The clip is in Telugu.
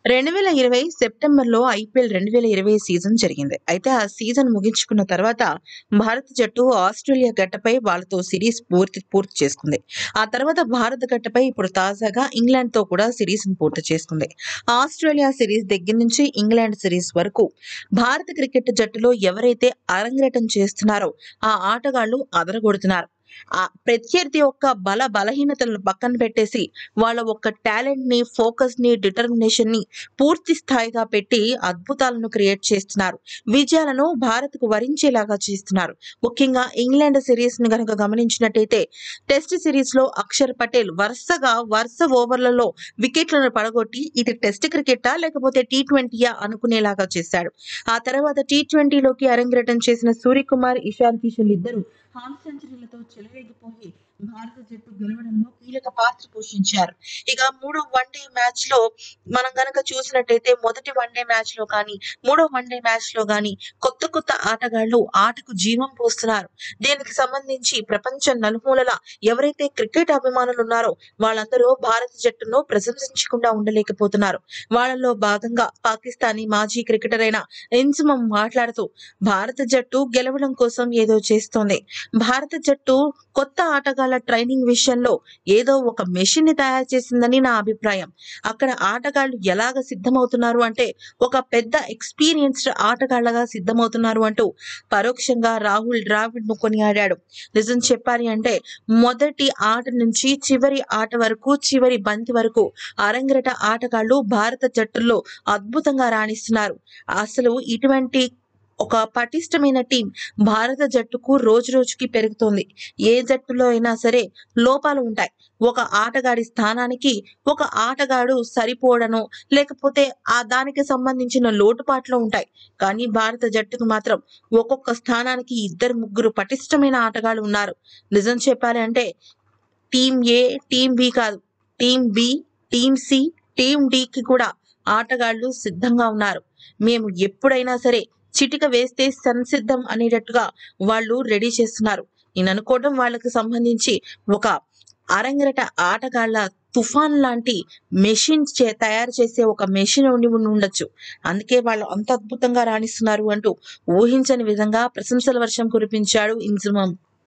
రెండు వేల ఇరవై సెప్టెంబర్లో ఐపీఎల్ రెండు వేల ఇరవై సీజన్ జరిగింది అయితే ఆ సీజన్ ముగించుకున్న తర్వాత భారత జట్టు ఆస్ట్రేలియా గడ్డపై వాళ్ళతో సిరీస్ పూర్తి పూర్తి చేసుకుంది ఆ తర్వాత భారత గడ్డపై ఇప్పుడు తాజాగా ఇంగ్లాండ్ తో కూడా సిరీస్ పూర్తి చేసుకుంది ఆస్ట్రేలియా సిరీస్ దగ్గర నుంచి ఇంగ్లాండ్ సిరీస్ వరకు భారత క్రికెట్ జట్టులో ఎవరైతే అరంగేటం చేస్తున్నారో ఆ ఆటగాళ్లు అదరగొడుతున్నారు ఆ ప్రత్యర్థి యొక్క బల బలహీనతలను పక్కన పెట్టేసి వాళ్ళ ఒక్క టాలెంట్ ని ఫోకస్ ని డిటర్మినేషన్ ని పూర్తి స్థాయిగా పెట్టి అద్భుతాలను క్రియేట్ చేస్తున్నారు విజయాలను భారత్ కు వరించేలాగా చేస్తున్నారు ముఖ్యంగా ఇంగ్లాండ్ సిరీస్ ని గనక గమనించినట్టయితే టెస్ట్ సిరీస్ లో అక్షర్ పటేల్ వరుసగా వరుస ఓవర్లలో వికెట్లను పడగొట్టి ఇది టెస్ట్ క్రికెటా లేకపోతే టీ ట్వంటీయా అనుకునేలాగా చేశాడు ఆ తర్వాత టీ ట్వంటీలోకి అరంగేటం చేసిన సూర్యకుమార్ ఇషాన్ కిషన్ ఇద్దరు హాఫ్ సెంచరీలతో చెలరేగిపోయి భారత జట్టు గెలవడంలో కీలక పాత్ర పోషించారు ఇక మూడో వన్డే మ్యాచ్ లో మనం గనక చూసినట్టయితే మొదటి వన్డే మ్యాచ్ లో కానీ మూడో వన్డే మ్యాచ్ లో కానీ కొత్త కొత్త ఆటగాళ్లు ఆటకు జీవం పోస్తున్నారు దీనికి సంబంధించి ప్రపంచ నలుమూలల ఎవరైతే క్రికెట్ అభిమానులు ఉన్నారో వాళ్ళందరూ భారత జట్టును ప్రశంసించకుండా ఉండలేకపోతున్నారు వాళ్ళలో భాగంగా పాకిస్తానీ మాజీ క్రికెటర్ అయిన ఇన్సుమం మాట్లాడుతూ భారత జట్టు గెలవడం కోసం ఏదో చేస్తోంది భారత జట్టు కొత్త ఆటగాళ్ల ట్రైనింగ్ విషయంలో ఏదో ఒక మెషిన్ ని తయారు చేసిందని నా అభిప్రాయం అక్కడ ఆటగాళ్లు ఎలాగ సిద్ధమవుతున్నారు అంటే ఒక పెద్ద ఎక్స్పీరియన్స్డ్ ఆటగాళ్లగా సిద్ధమవుతున్నారు అంటూ పరోక్షంగా రాహుల్ ద్రావిడ్ ను కొనియాడాడు నిజం చెప్పాలి అంటే మొదటి ఆట నుంచి చివరి ఆట వరకు చివరి బంతి వరకు అరంగేట ఆటగాళ్లు భారత జట్టులో అద్భుతంగా రాణిస్తున్నారు అసలు ఇటువంటి ఒక పటిష్టమైన టీం భారత జట్టుకు రోజు రోజుకి పెరుగుతోంది ఏ జట్టులో అయినా సరే లోపాలు ఉంటాయి ఒక ఆటగాడి స్థానానికి ఒక ఆటగాడు సరిపోవడను లేకపోతే ఆ దానికి సంబంధించిన లోటుపాట్లు ఉంటాయి కానీ భారత జట్టుకు మాత్రం ఒక్కొక్క స్థానానికి ఇద్దరు ముగ్గురు పటిష్టమైన ఆటగాళ్ళు ఉన్నారు నిజం చెప్పాలి అంటే టీం ఏ టీం బి కాదు team B team C team డికి కూడా ఆటగాళ్లు సిద్ధంగా ఉన్నారు మేము ఎప్పుడైనా సరే చిటిక వేస్తే సంసిద్ధం అనేటట్టుగా వాళ్ళు రెడీ చేస్తున్నారు నేను అనుకోవడం వాళ్ళకి సంబంధించి ఒక అరంగరట ఆటగాళ్ల తుఫాన్ లాంటి మెషిన్ చే తయారు చేసే ఒక మెషిన్ ఉండి ఉండి ఉండొచ్చు అందుకే వాళ్ళు అంత అద్భుతంగా రాణిస్తున్నారు అంటూ ఊహించని విధంగా ప్రశంసల వర్షం కురిపించాడు ఇన్సుమం